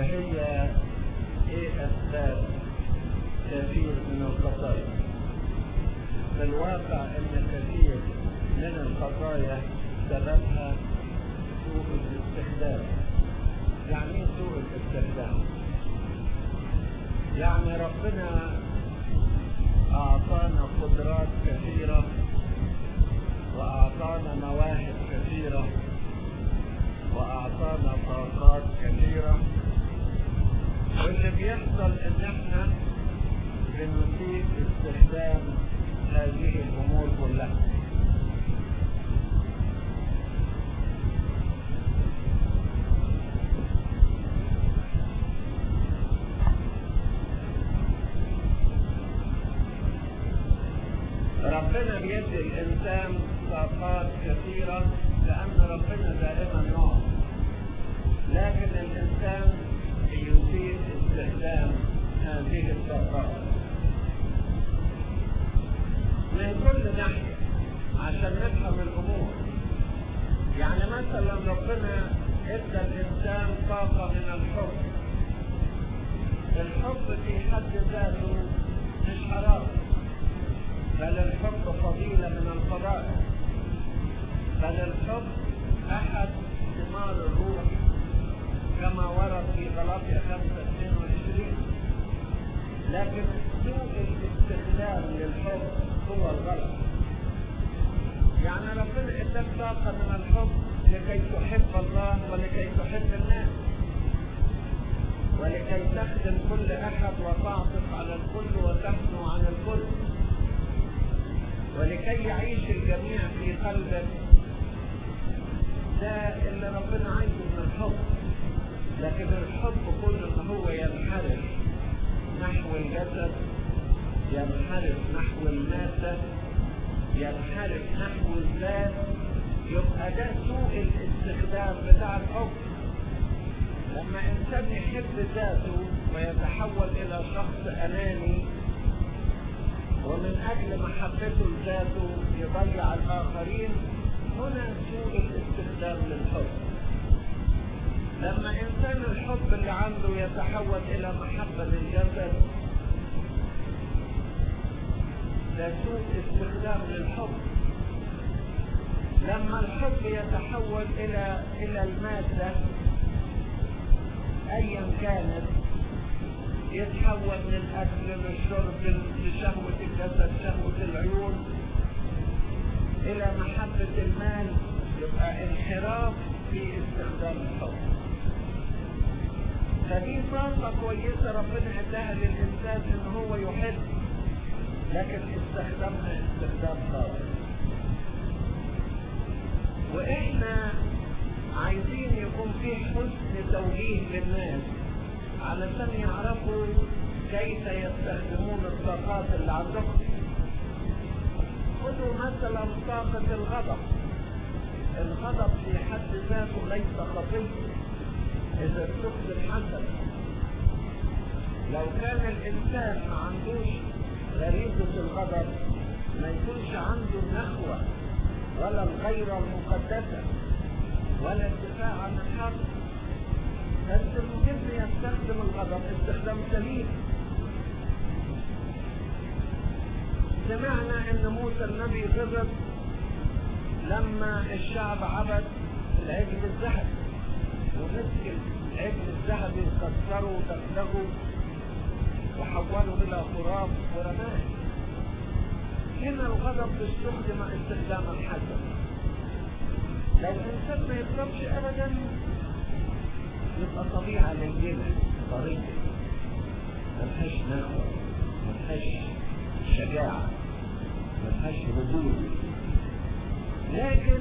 هي ايه اسباب كثير من الخطايا في الواقع ان كثير من الخطايا سببها سوء الاستخدام يعني ايه سوء الاستخدام يعني ربنا اعطانا قدرات كثيره واعطانا مواهب كثيره واعطانا طاقات كثيره واللي بيحصل ان احنا بنسيء استخدام هذه الامور كلها ربنا بيدي الانسان طاقات كثيره لان ربنا دائما نار لكن الانسان يسيء استخدام هذه الطاقات من كل ناحيه عشان نفهم الامور يعني مثلا ربنا ادى الانسان طاقه من الحب الحب في حد ذاته مش حرام بل الحب فضيلة من الفضائل بل الحب أحد ثمار الروح كما ورد في غلاطيا 5 22 لكن سوء الاستخدام للحب هو الغلط يعني ربنا اداك طاقة من الحب لكي تحب الله ولكي تحب الناس ولكي تخدم كل أحد وتعطف على الكل وتحنو عن الكل ولكي يعيش الجميع في قلبك ده اللي ربنا عايزه من الحب لكن الحب كل ما هو ينحرف نحو الجسد ينحرف نحو المادة ينحرف نحو الذات يبقى ده سوء الاستخدام بتاع الحب لما انسان يحب ذاته ويتحول الى شخص اناني ومن اجل محبته لذاته يضيع الاخرين هنا سوء الاستخدام للحب لما انسان الحب اللي عنده يتحول الى محبه للجسد ده سوء استخدام للحب لما الحب يتحول الى الى الماده ايا كانت يتحول من الاكل للشرب لشهوه الجسد شهوه العيون الى محبه المال يبقى انحراف في استخدام الحب فدي طاقة كويسة ربنا اداها للإنسان إن هو يحب لكن استخدمها استخدام خاطئ وإحنا عايزين يكون في حسن توجيه للناس علشان يعرفوا كيف يستخدمون الطاقات اللي عندهم خذوا مثلا طاقة الغضب الغضب في حد ذاته ليس خطية إذا استخدم حسنا لو كان الإنسان ما عندوش غريزة الغضب ما يكونش عنده النخوة ولا الغيرة المقدسة ولا الدفاع عن الحق بس المهم يستخدم الغضب استخدام سليم سمعنا ان موسى النبي غضب لما الشعب عبد العجل الذهبي ومسك العجل الذهبي وكسره ودغدغه وحوله الى تراب ورماه هنا الغضب استخدم استخداما حسنا لو الانسان ما يغضبش ابدا يبقى طبيعه لينه طريقه ملهاش نخوه ملهاش شجاعه ملهاش ردود لكن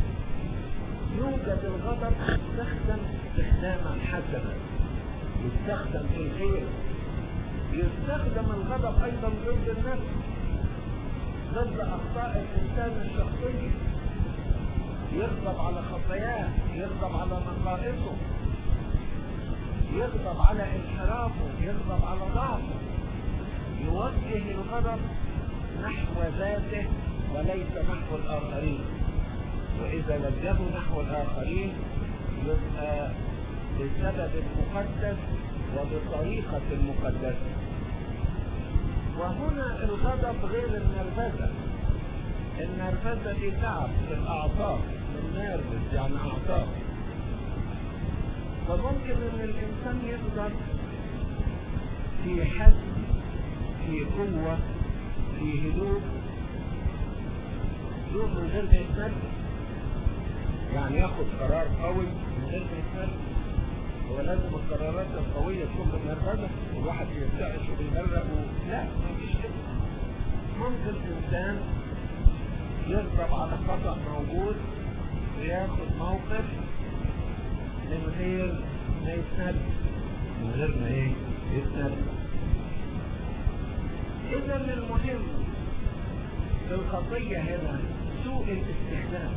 يوجد الغضب يستخدم استخداما حسنا يستخدم في الخير يستخدم الغضب ايضا ضد النفس ضد اخطاء الانسان الشخصيه يغضب على خطاياه يغضب على نقائصه يغضب على انحرافه يغضب على ضعفه يوجه الغضب نحو ذاته وليس نحو الآخرين وإذا وجهه نحو الآخرين يبقى بسبب مقدس وبطريقة مقدسة وهنا الغضب غير النرفزة النرفزة دي تعب في الأعصاب النرفز يعني أعصاب فممكن ان الانسان يقدر في حزم في قوة في هدوء دون من غير ما يتنرفز يعني ياخد قرار قوي من غير ما يتنرفز هو لازم القرارات القوية تكون بالنرفزة والواحد يرتعش ويغرق و... لا مفيش كده ممكن انسان يغضب على خطأ موجود وياخد موقف من غير ما يتنرفز من غير ما ايه يتنرفز اذا المهم في الخطية هنا سوء الاستخدام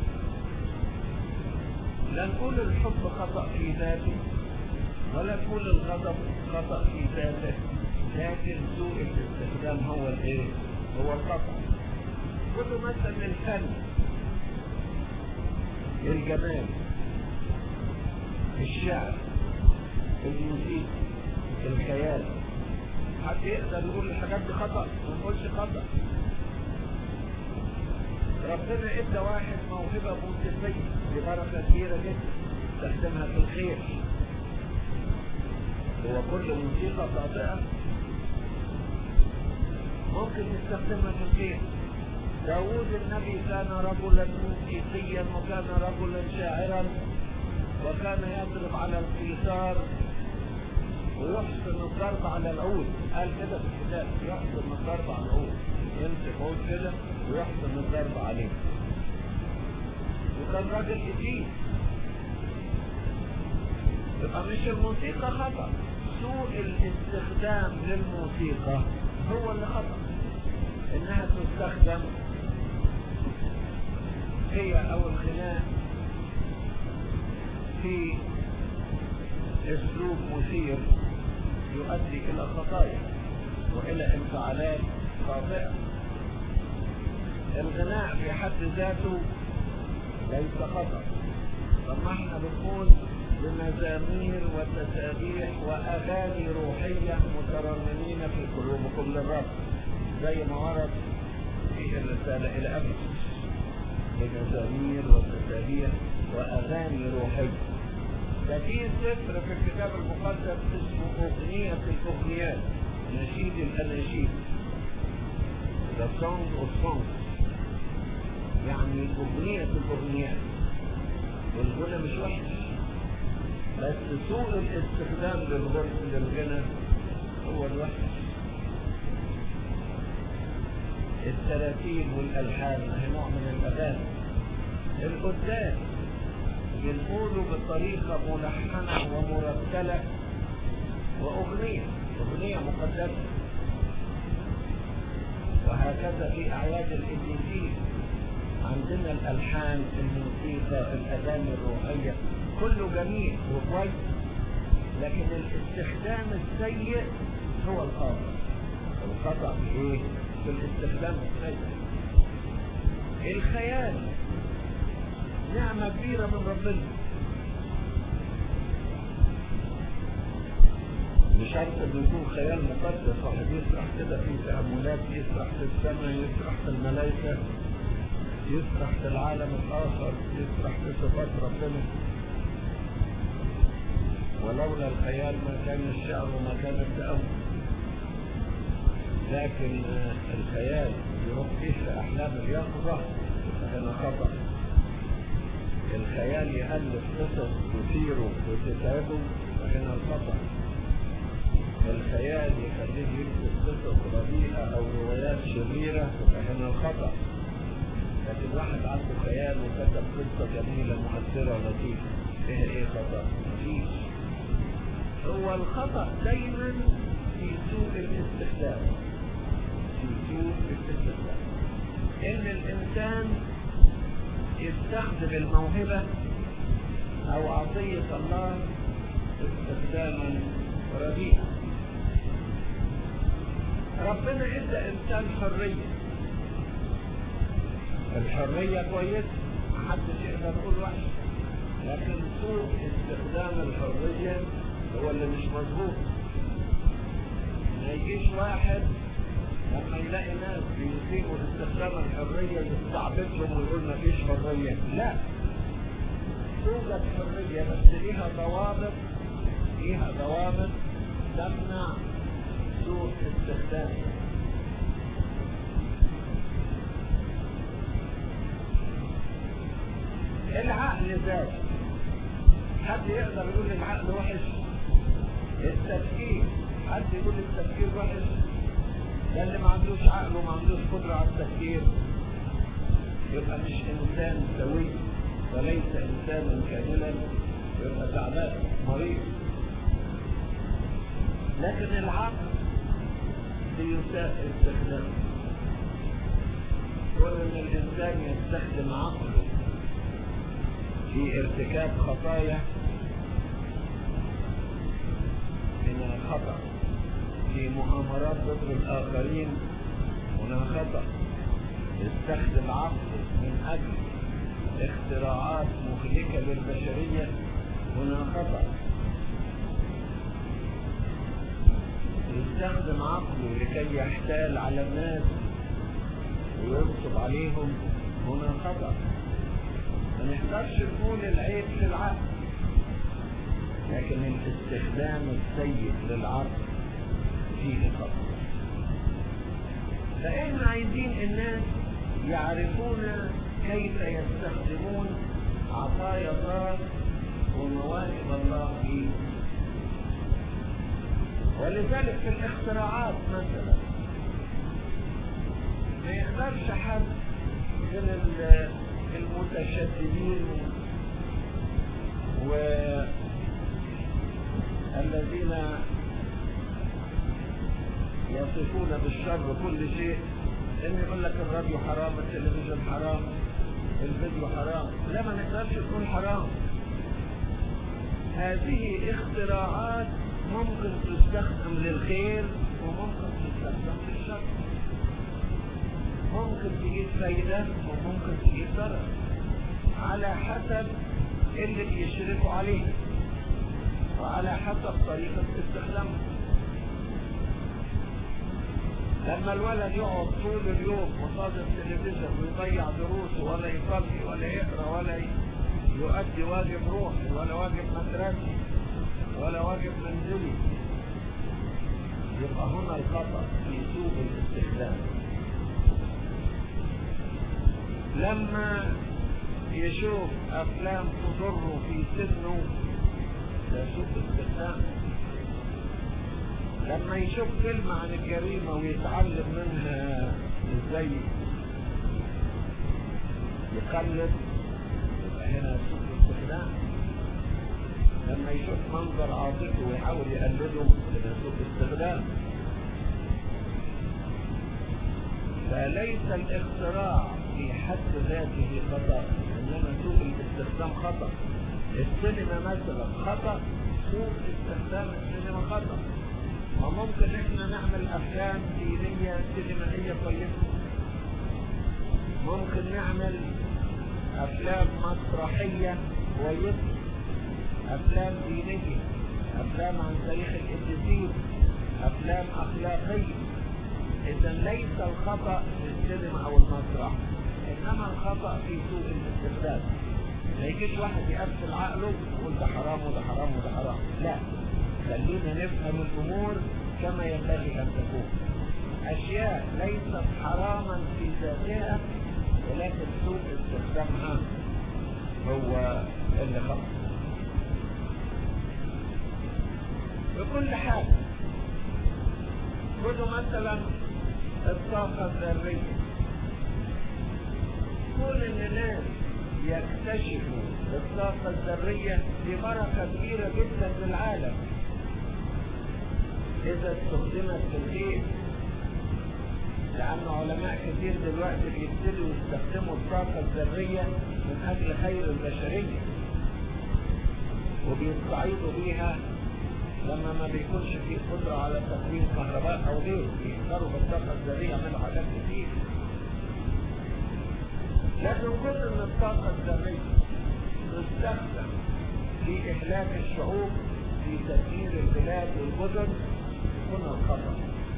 لا نقول الحب خطأ في ذاته ولا نقول الغضب خطأ في ذاته لكن سوء الاستخدام هو الايه هو الخطأ خذوا مثلا الفن الجمال الشعر الموسيقى الخيال حد يقدر يقول الحاجات دي خطأ ما نقولش خطأ ربنا ادى واحد موهبة موسيقية ببركة كبيرة جدا استخدمها في الخير هو كل موسيقى خاطئة ممكن نستخدمها في الخير داود النبي كان رجلا موسيقيا وكان رجلا شاعرا وكان يضرب على القيثار ويحسن الضرب على العود قال كده في الكتاب يحسن الضرب على العود يمسك عود كده ويحسن الضرب عليه وكان راجل جديد يبقى مش الموسيقى خطأ سوء الاستخدام للموسيقى هو اللي خطأ انها تستخدم هي او الخناق في اسلوب مثير يؤدي الى خطايا والى انفعالات خاطئه الغناء في حد ذاته ليس خطا طب ما احنا بنقول بمزامير وتسابيح واغاني روحيه مترنمين في قلوبكم للرب زي ما ورد في الرساله الى افسس بمزامير وتسابيح واغاني روحيه ده في سفر في الكتاب المقدس اسمه اغنيه الاغنيات نشيد الاناشيد The Song of Songs يعني أغنية الأغنيات والغنى مش وحش بس سوء الاستخدام للغنى هو الوحش التراتيب والألحان هي نوع من الأغاني القدام بنقوله بطريقة ملحنة ومرتلة وأغنية أغنية مقدسة وهكذا في أعياد الإنجيل عندنا الألحان الموسيقى الأغاني الروحية كله جميل وكويس لكن الاستخدام السيء هو الخطأ الخطأ في إيه؟ في الاستخدام السيء الخيال نعمة كبيرة من ربنا مش عارف انه يكون خيال مقدس واحد يسرح كده في تأملات يسرح في السماء يسرح في الملائكة يسرح في العالم الآخر يسرح في صفات ربنا ولولا الخيال ما كان الشعر وما كان التأمل لكن الخيال يروح فيه في أحلام اليقظة فكان خطأ الخيال يألف قصص تثيره وتتعبه فهنا الخطأ الخيال يخليه يكتب قصص رديئة أو روايات شريرة فهنا الخطأ لكن واحد عنده خيال وكتب قصة جميلة مؤثرة لطيفة فيها ايه خطأ؟ مفيش هو الخطأ دايما في سوء الاستخدام في سوء الاستخدام ان الانسان يستخدم الموهبة او عطية الله استخداما رديئا ربنا ادى انسان حريه الحرية كويسة محدش يقدر يقول وحش لكن سوء استخدام الحرية مظبوط ولا مش مظبوط ما يجيش واحد لما يلاقي ناس بيسيبوا استخدام الحرية يستعبدهم ويقول ما فيش حرية لا توجد حرية بس ليها ضوابط ليها ضوابط تمنع سوء استخدامها العقل ذاته حد يقدر يقول العقل وحش التفكير حد يقول التفكير وحش ده اللي ما عندوش عقل وما عندوش قدرة على التفكير يبقى مش انسان سوي وليس انسانا كاملا يبقى تعبان مريض لكن العقل بيساء استخدامه كون ان الانسان يستخدم عقله في ارتكاب خطايا من خطأ في مؤامرات ضد الآخرين هنا خطأ يستخدم عقله من أجل اختراعات مهلكة للبشرية هنا خطأ يستخدم عقله لكي يحتال على الناس وينصب عليهم هنا خطأ ما نقدرش نقول العيب في العقل لكن الاستخدام السيء للعقل فيه خطأ فإحنا عايزين الناس يعرفون كيف يستخدمون عطايا الله ومواهب الله فيه ولذلك في الاختراعات مثلا ما يقدرش حد من المتشددين والذين يصفون بالشر كل شيء ان يقول لك الراديو حرام التلفزيون حرام الفيديو حرام لا ما نقدرش نقول حرام هذه اختراعات ممكن تستخدم للخير وممكن تستخدم للشر ممكن تجيب فايدة وممكن تجيب ضرر على حسب اللي بيشركوا عليه وعلى حسب طريقة استخدامه لما الولد يقعد طول اليوم قصاد التلفزيون ويضيع دروسه ولا يصلي ولا يقرا ولا يؤدي واجب روحي ولا واجب مدرسي ولا واجب منزلي يبقى هنا الخطأ في سوء الاستخدام لما يشوف افلام تضره في سنه ده سوء استخدام لما يشوف فيلم عن الجريمة ويتعلم منها ازاي يقلد يبقى هنا سوء استخدام لما يشوف منظر عاطفي ويحاول يقلده يبقى سوء استخدام فليس الاختراع في حد ذاته خطأ انما سوء الاستخدام خطأ السينما مثلا خطأ سوء استخدام السينما خطأ وممكن احنا نعمل افلام دينية سينمائية كويسة ممكن نعمل افلام مسرحية كويسة افلام دينية افلام عن تاريخ القديسين افلام اخلاقية اذا ليس الخطأ في السينما او المسرح انما الخطأ في سوء الاستخدام ما يجيش واحد يقفل عقله ويقول ده حرام وده حرام وده حرام لا خلينا نفهم الامور كما ينبغي ان تكون اشياء ليست حراما في ذاتها ولكن سوء استخدامها هو اللي خطأ بكل حال خذوا مثلا الطاقة الذرية كون ان ناس يكتشفوا الطاقة الذرية دي بركة كبيرة جدا للعالم إذا استخدمت في الخير لأن علماء كثير دلوقتي بيبتدوا يستخدموا الطاقة الذرية من أجل خير البشرية وبيستعيضوا بيها لما ما بيكونش في قدرة على تكوين كهرباء أو غيره بيقدروا بالطاقة الذرية يعملوا حاجات كتير لكن كل ان الطاقة الذرية تستخدم في إهلاك الشعوب في تدمير الجدد هنا الخطأ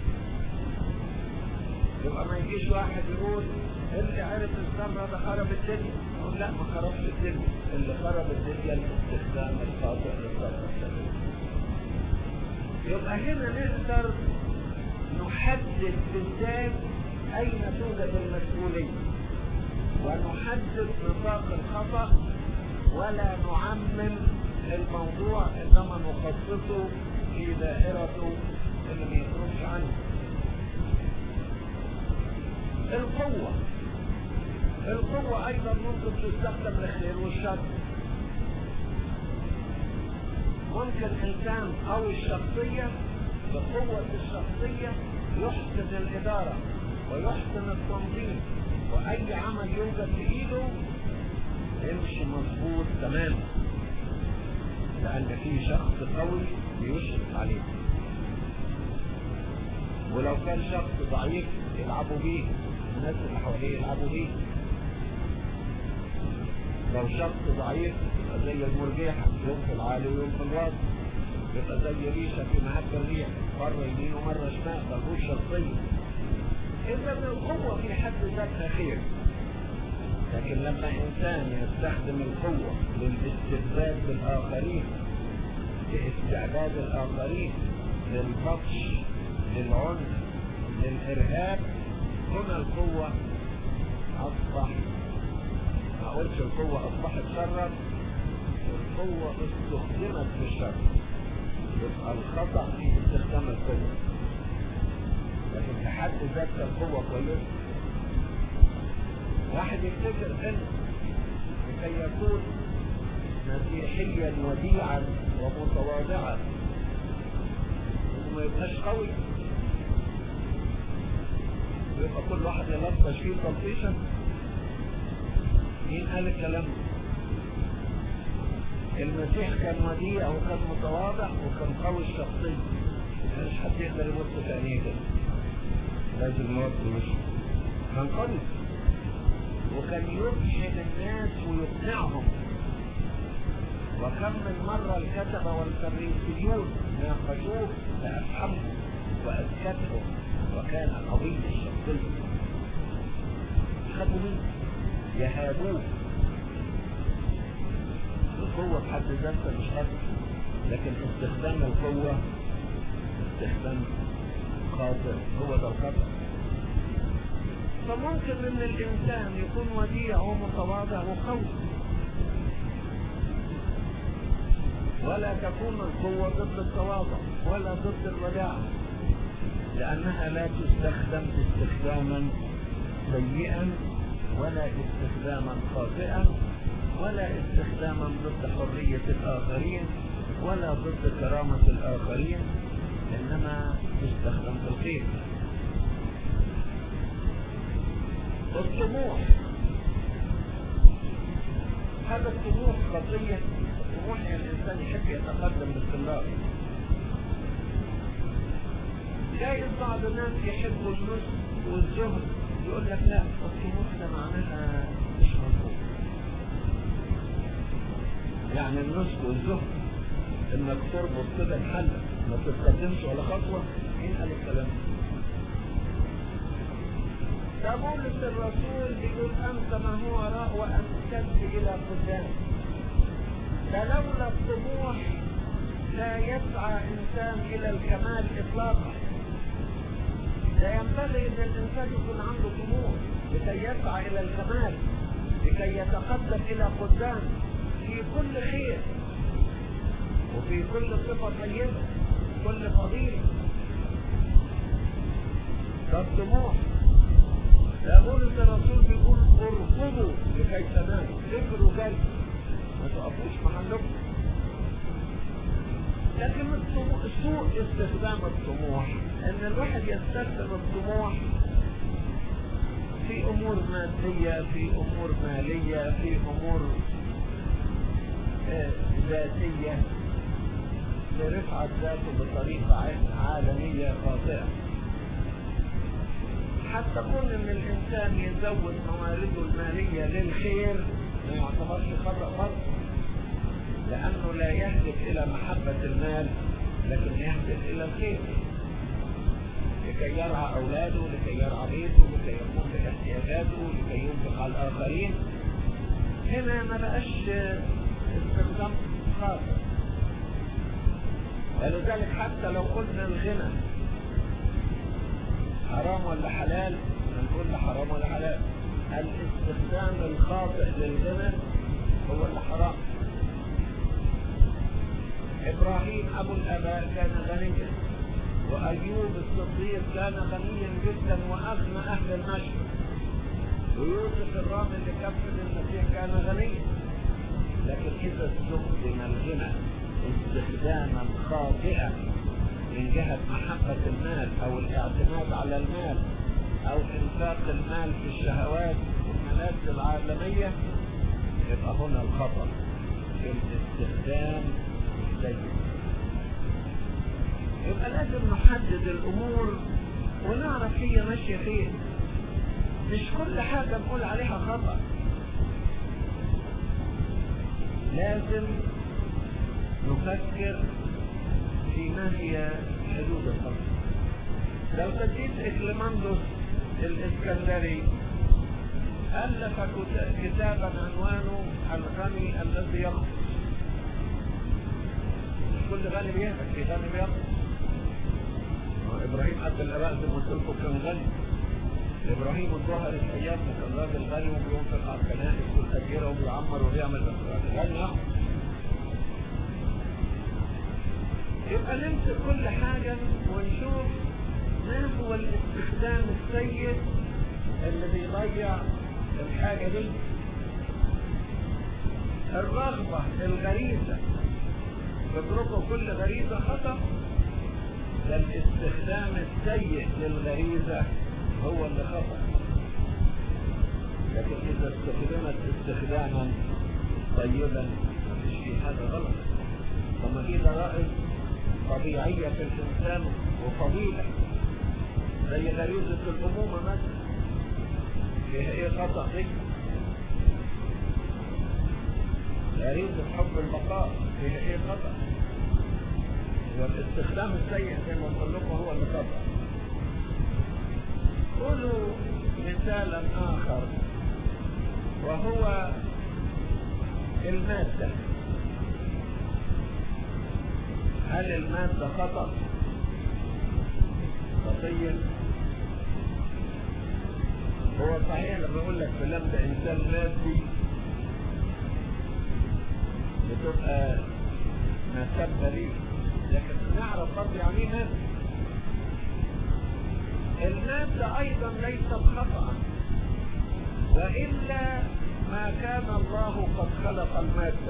يبقى ما يجيش واحد يقول اللي عرف الذرة ده خرب الدنيا نقول لا ما خربش الدنيا اللي خرب الدنيا الاستخدام الخاطئ للذرة يبقى هنا نقدر نحدد بالذات أين توجد المسؤولية ونحدد نطاق الخطأ ولا نعمم الموضوع إنما نخصصه في دائرته اللي ما يخرجش عنه القوة القوة أيضا ممكن تستخدم للخير والشر ممكن إنسان أو الشخصية بقوة الشخصية يحسن الإدارة ويحسن التنظيم وأي عمل يوجد في إيده يمشي مظبوط تماما لأن في شخص قوي بيشرف عليه ولو كان شخص ضعيف يلعبوا بيه الناس اللي حواليه يلعبوا بيه لو شخص ضعيف يبقى زي المرجيحة يوم في العالي ويوم في الوسط يبقى زي ريشة في معاد الريح مرة يمين ومرة شمال ملهوش شخصية إذا القوة في حد ذاتها خير لكن لما إنسان يستخدم القوة للاستبداد بالآخرين لاستعباد الآخرين للبطش للعنف للإرهاب هنا القوة أصبح ما أقولش القوة أصبحت شرا القوة استخدمت في الشر يبقى الخطأ في استخدام القوة لكن في حد ذاتها القوة كويسة واحد يفتكر ان لكي يكون مسيحيا وديعا ومتواضعا وما يبقاش قوي ويبقى كل واحد يلطش فيه تلطيشا مين قال الكلام المسيح كان وديع وكان متواضع وكان قوي الشخصية مش حد يقدر يبص في عينيه كده لازم يوطي وشه كان قوي وكان يبحث الناس ويقنعهم وكم من مرة الكتبة والفريسيون ناقشوه فأفهمهم وأسكتهم وكان قوي الشخصية خدوا منه يهابوه القوة بحد ذاتها مش قادر لكن استخدام القوة استخدام خاطئ هو ده الخطأ فممكن ان الانسان يكون وديع ومتواضع وقوي ولا تكون القوة ضد التواضع ولا ضد الوداع لأنها لا تستخدم استخداما سيئا ولا استخداما خاطئا ولا استخداما ضد حرية الآخرين ولا ضد كرامة الآخرين إنما تستخدم في الخير الطموح هذا الطموح قضية الطموح يعني الإنسان يحب يتقدم باستمرار جايز بعض الناس يحبوا النص والزهد يقول لك لا الطموح ده معناها مش مظبوط يعني النص والزهد انك تربط كده بحلك ما تتقدمش ولا خطوة مين قال الكلام ده بولس الرسول بيقول انت ما هو وراء وامتد الى قدام ده لولا الطموح لا يسعى انسان الى الكمال اطلاقا لا ينبغي ان الانسان يكون عنده طموح لكي يسعى الى الكمال لكي يتقدم الى قدام في كل خير وفي كل صفة طيبة كل فضيلة فالطموح يقول ان الرسول بيقول ارفضوا لكي تنالوا اجروا جاي ما تقفوش محلكم لكن سوء استخدام الطموح ان الواحد يستخدم الطموح في امور مادية في امور مالية في امور آه ذاتية لرفعة ذاته بطريقة عالمية خاطئة حتى كون ان الانسان يزود موارده المالية للخير ما يعتبرش خطأ برضه لانه لا يهدف الى محبة المال لكن يهدف الى الخير لكي يرعى اولاده لكي يرعى بيته لكي يقوم باحتياجاته لكي ينفق على الاخرين هنا ما بقاش استخدام خاطئ ولذلك حتى لو قلنا الغنى حرام ولا حلال هنقول لا حرام ولا حلال الاستخدام الخاطئ للغنى هو اللي حرام ابراهيم ابو الاباء كان غنيا وايوب الصديق كان غنيا جدا واغنى اهل المشرق ويوسف الرامي اللي كفل المسيح كان غنيا لكن اذا استخدم الغنى استخداما خاطئا من جهة محبة المال او الاعتماد على المال او انفاق المال في الشهوات والملاذ العالمية يبقى هنا الخطر في الاستخدام السيء يبقى لازم نحدد الامور ونعرف هي ماشية فين مش كل حاجة نقول عليها خطأ لازم نفكر في ما هي حدود الخطأ لو تجيب إكليماندوس الإسكندري ألف كتابا عنوانه الغني الذي يخطئ مش كل غني بيهلك في غني بيخطئ إبراهيم أبو الآباء زي ما قلت لكم كان غني ابراهيم الظهر الايام كان راجل غني وبينفق على الكنائس والتجيره وبيعمر وبيعمل غني اهو يبقى نمسك كل حاجه ونشوف ما هو الاستخدام السيء اللي بيضيع الحاجه دي الرغبه الغريزه تتركوا كل غريزه خطا ده الاستخدام السيء للغريزه هو اللي خطأ لكن إذا استخدمت استخداما طيبا مفيش فيه حاجة غلط طب ما في ضرائب طبيعية في الإنسان وفضيلة زي غريزة الأمومة مثلا فيها إيه خطأ دي؟ غريزة حب البقاء فيها إيه خطأ؟ والاستخدام السيء زي ما قلت لكم هو اللي خطأ خذوا مثالا آخر وهو المادة هل المادة خطأ خطية هو صحيح لما يقول لك فلان ده إنسان مادي بتبقى مسبة ليه لكن نعرف برضه يعني ايه مادة المادة أيضا ليست خطأ وإلا ما كان الله قد خلق المادة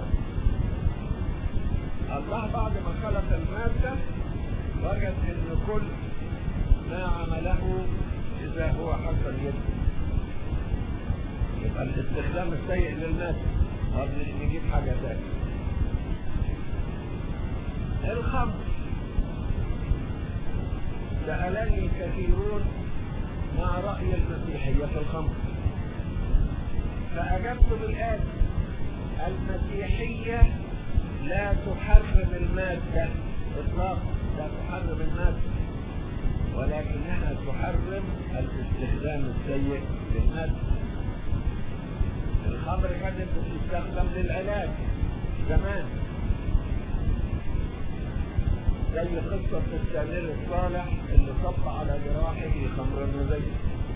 الله بعد ما خلق المادة وجد ان كل ما عمله اذا هو حسن يده يبقى الاستخدام السيء للمادة طب نجيب حاجة ثانية الخمر سألني كثيرون ما رأي المسيحية في الخمر فأجبت بالآتي المسيحية لا تحرم المادة إطلاقا لا تحرم المادة ولكنها تحرم الاستخدام السيء للمادة الخمر كانت بتستخدم للعلاج زمان زي قصة السامر الصالح اللي صب على جراحه خمر النبي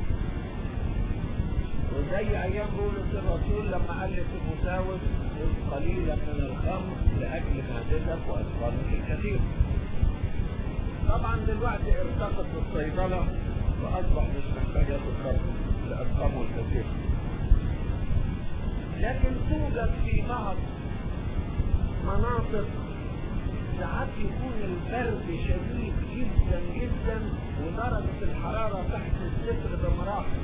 وزي ايام بولس الرسول لما قال لتيموثاوس خذ قليلا من الخمر لاجل معدتك واثقالك الكثير طبعا دلوقتي ارتقت الصيدلة واصبح مش محتاج ياخد خمر لاسقامه الكثير لكن توجد في بعض مناطق ساعات يكون البرد شديد جدا جدا ودرجة الحرارة تحت الصفر بمراحل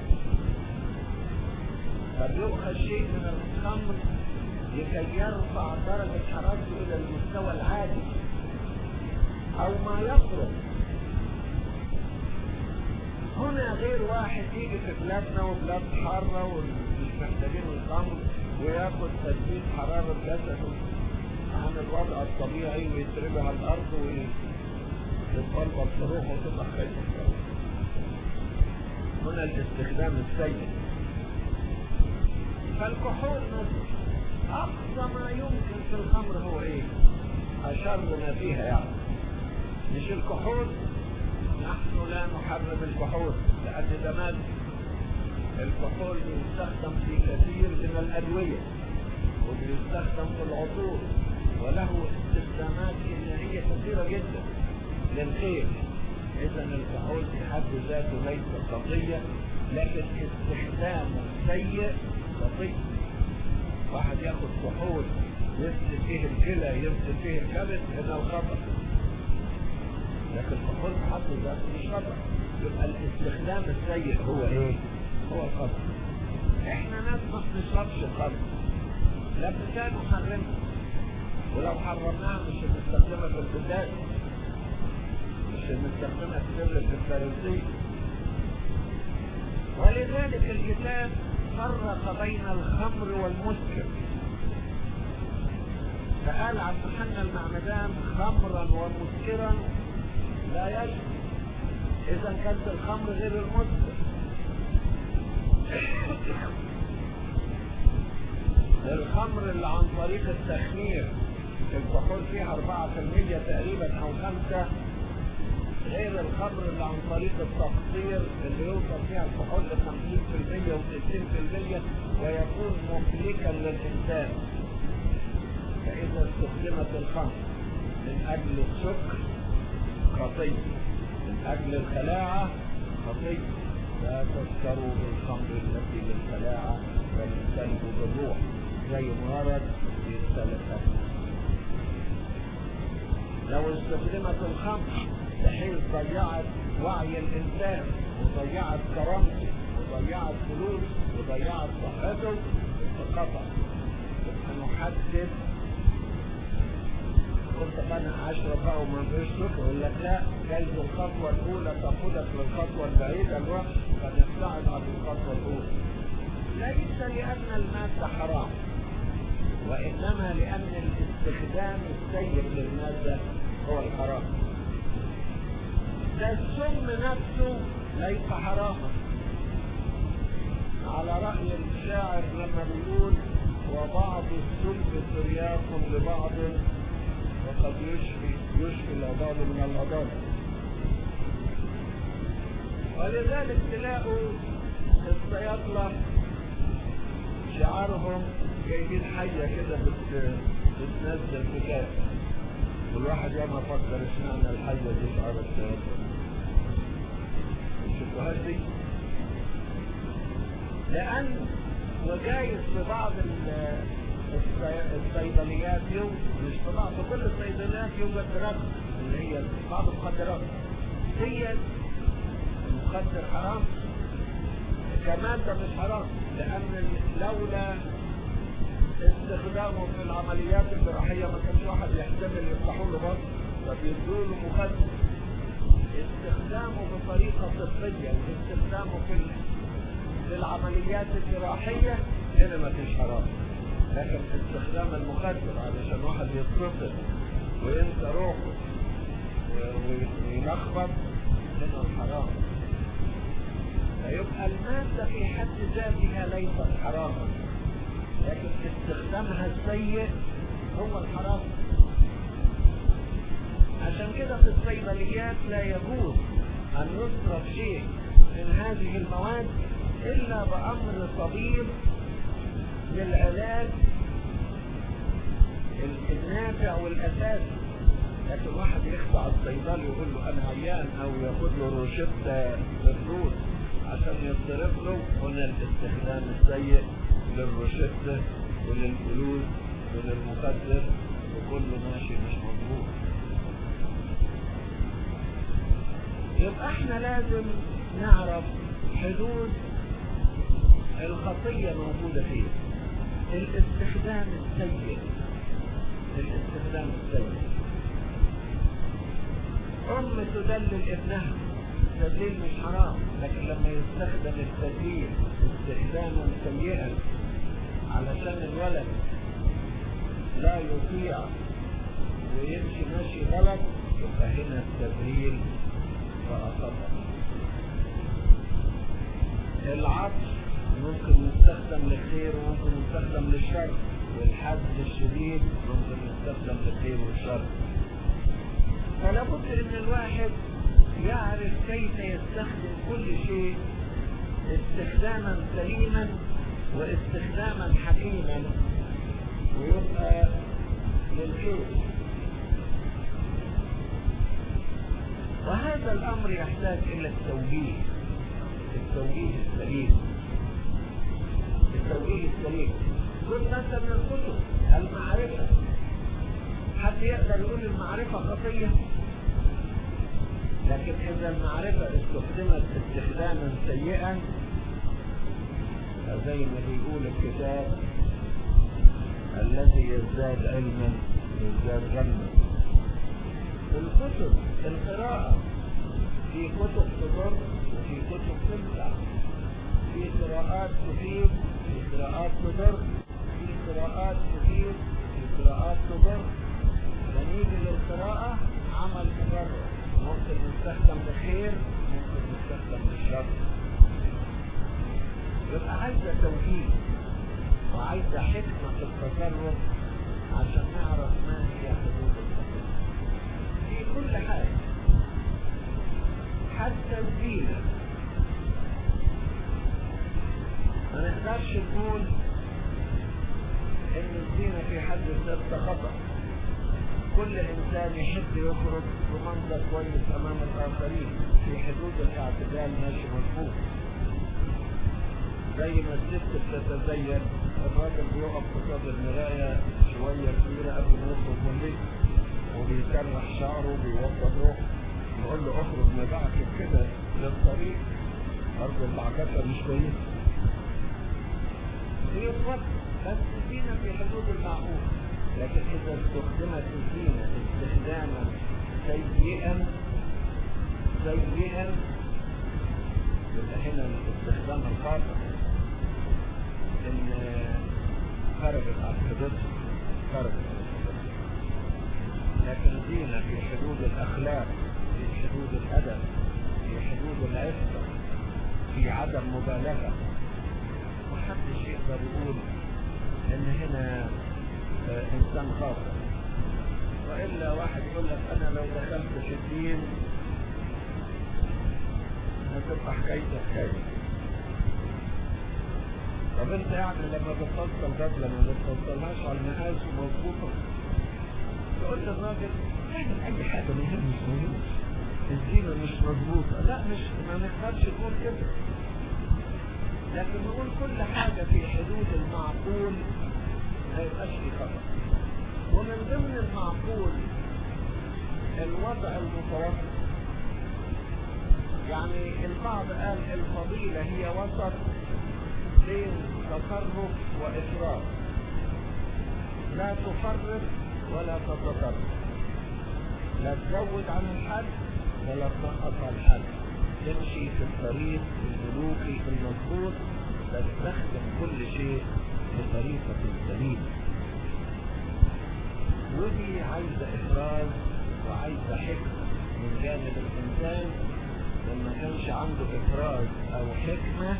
فبيؤخذ شيء من الخمر لكي يرفع درجة حرارته إلى المستوى العادي أو ما يقرب هنا غير واحد يجي في بلادنا وبلاد حارة ومش محتاجين الخمر وياخد تثبيت حرارة جسده عن الوضع الطبيعي ويتربها على الأرض تتبلبل صاروخ وتبقى خايفة هنا الاستخدام السيء فالكحول مثلا أقصى ما يمكن في الخمر هو إيه؟ أشر ما فيها يعني مش الكحول نحن لا نحرم الكحول لأن ده مادة الكحول بيستخدم في كثير من الأدوية وبيستخدم في العطور وله استخدامات كيميائية كثيرة جدا للخير إذا الكحول في حد ذاته ليس خطية لكن استخدامه سيء خطية واحد ياخد كحول يفسد فيه الكلى يفسد فيه الكبد هنا الخطأ لكن الكحول في حد ذاته مش خطأ يبقى الاستخدام السيء هو ايه؟ هو الخطأ احنا ناس ما بنشربش الخمر لكن كانوا حرمها ولو حرمناها مش هنستخدمها في القداس مش هنستخدمها في سر الفارسية ولذلك الكتاب فرق بين الخمر والمسكر فقال عن يوحنا المعمدان خمرا ومسكرا لا يشفي اذا كانت الخمر غير المسكر الخمر اللي عن طريق التخمير الكحول فيها 4% تقريبا او 5 غير الخمر اللي عن طريق التقطير اللي يوصل فيها الكحول ل 50% و60% ويكون مهلكا للانسان فاذا استخدمت الخمر من اجل السكر خطيه من اجل الخلاعه خطيه لا تذكروا بالخمر التي للخلاعه بل تلقوا بالروح زي ما ورد في رساله لو استخدمت الخمر بحيث ضيعت وعي الانسان وضيعت كرامته وضيعت فلوس وضيعت صحته فقطع نحدد كنت انا اشرب بقى وما فيش سكر يقول لك لا جايز الخطوه الاولى تقودك للخطوه البعيده الوقت فنبتعد عن الخطوه الاولى ليس لان الماده حرام وانما لان الاستخدام السيء للماده هو الحرام ده السم نفسه ليس حراما على رأي الشاعر لما بيقول وبعض السم ترياق لبعض وقد يشفي يشفي العضال من العضال ولذلك تلاقوا الصيادلة شعارهم جايبين حية كده بت... بتنزل كتاب والواحد ياما فكر اشمعنى الحية دي شعار الصيادلة الشبهات دي لأن وجايز في بعض الصيدليات يوم مش في بعض في كل الصيدليات يوجد رقم اللي هي بعض المخدرات هي المخدر حرام كمادة مش حرام لأن لولا استخدامه في العمليات الجراحية ما كانش واحد يحتمل يفتحوا له بطن فبيدوا له مخدر استخدامه بطريقة طبية استخدامه في في العمليات الجراحية هنا ما فيش حرام لكن استخدام المخدر علشان واحد يتصل وينسى روحه ويلخبط هنا الحرام فيبقى المادة في حد ذاتها ليست حراما لكن استخدامها السيء هو الحرام عشان كده في الصيدليات لا يجوز أن يصرف شيء من هذه المواد إلا بأمر طبيب للعلاج النافع والأساسي لكن واحد يخدع الصيدلي ويقول له أنا عيان أو ياخد له روشتة للفلوس عشان يصرف له هنا الاستخدام السيء للروشتة وللفلوس وللمخدر وكله ماشي مش مظبوط يبقى احنا لازم نعرف حدود الخطية موجودة فيه الاستخدام السيء الاستخدام السيء أم تدلل ابنها التدليل مش حرام لكن لما يستخدم التدليل استخداما سيئا علشان الولد لا يطيع ويمشي ماشي غلط يبقى هنا التدليل جبريل فأصابه العطش ممكن يستخدم للخير وممكن يستخدم للشر والحزم الشديد ممكن يستخدم للخير والشر فلا بد ان الواحد يعرف كيف يستخدم كل شيء استخداما سليما واستخداما حكيما ويبقى للخير وهذا الامر يحتاج الى التوجيه التوجيه السليم التوجيه السليم خذ مثلا من الكتب المعرفه حد يقدر يقول المعرفه خطيه لكن اذا المعرفه استخدمت استخداما سيئا زي ما بيقول الكتاب الذي يزداد علما يزداد غما الكتب القراءة في كتب تضر وفي كتب تنفع في قراءات تفيد في قراءات تضر في قراءات تفيد في قراءات تضر فنيجي للقراءة عمل مجرد ممكن يستخدم لخير ممكن يستخدم للشر يبقى عايزة توجيه وعايزة حكمة في التصرف عشان نعرف ما هي حدود التصرف في كل حاجة حتى الزينة ما نقدرش نقول ان الزينة في حد ذاتها خطأ كل انسان يحب يخرج بمنظر كويس امام الاخرين في حدود الاعتدال ماشي مظبوط زي ما الست بتتزين الراجل بيقف قصاد المراية شوية كبيرة قبل ما يخرج من البيت وبيسرح شعره وبيوضب روحه نقول له اخرج مبعثك كده للطريق برضه العكسة مش كويسة هي الوقت بس الزينة في حدود المعقول لكن إذا استخدمت الزينة استخداما سيئا سيئا يبقى هنا الاستخدام الخاطئ ان خرجت عن حدودها خرجت عن حدودها لكن زينة في حدود الأخلاق في حدود الأدب في حدود العفة في عدم مبالغة محدش يقدر يقول ان هنا آه انسان خاطئ والا واحد يقول لك انا لو دخلت في الدين هتبقى حكايتك حكايه طب انت يعني لما بتفصل بدله ما بتفصلهاش على المقاس ومظبوطه تقول للراجل اعمل اي حاجه ما يهمش ما يهمش الزينه مش مظبوطه لا مش ما نقدرش نقول كده لكن نقول كل حاجه في حدود المعقول ما يبقاش في خطا ومن ضمن المعقول الوضع المتوسط يعني البعض قال الفضيلة هي وسط بين تطرف وإفراط لا تفرط ولا تتطرف لا تزود عن الحد ولا تنقص عن الحد تمشي في الطريق السلوكي المظبوط تستخدم كل شيء بطريقة سليمة ودي عايزة إفراز وعايزة حكمة من جانب الإنسان لما كانش عنده إفراز أو حكمة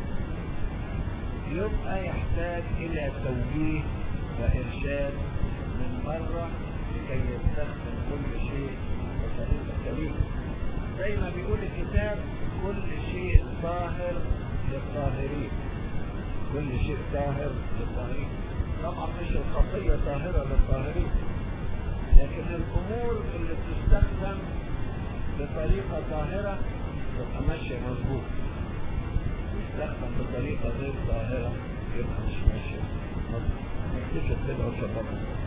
يبقى يحتاج إلى توجيه وإرشاد من بره لكي يستخدم كل شيء بطريقة سليمة زي ما بيقول الكتاب كل شيء طاهر للطاهرين كل شيء طاهر للطاهرين طبعا مش الخطية طاهرة للطاهرين لكن الأمور اللي بتستخدم بطريقة طاهرة تبقى ماشية مظبوط تستخدم بطريقة غير طاهرة يبقى مش ماشية مظبوط نكتشف كده وشبابنا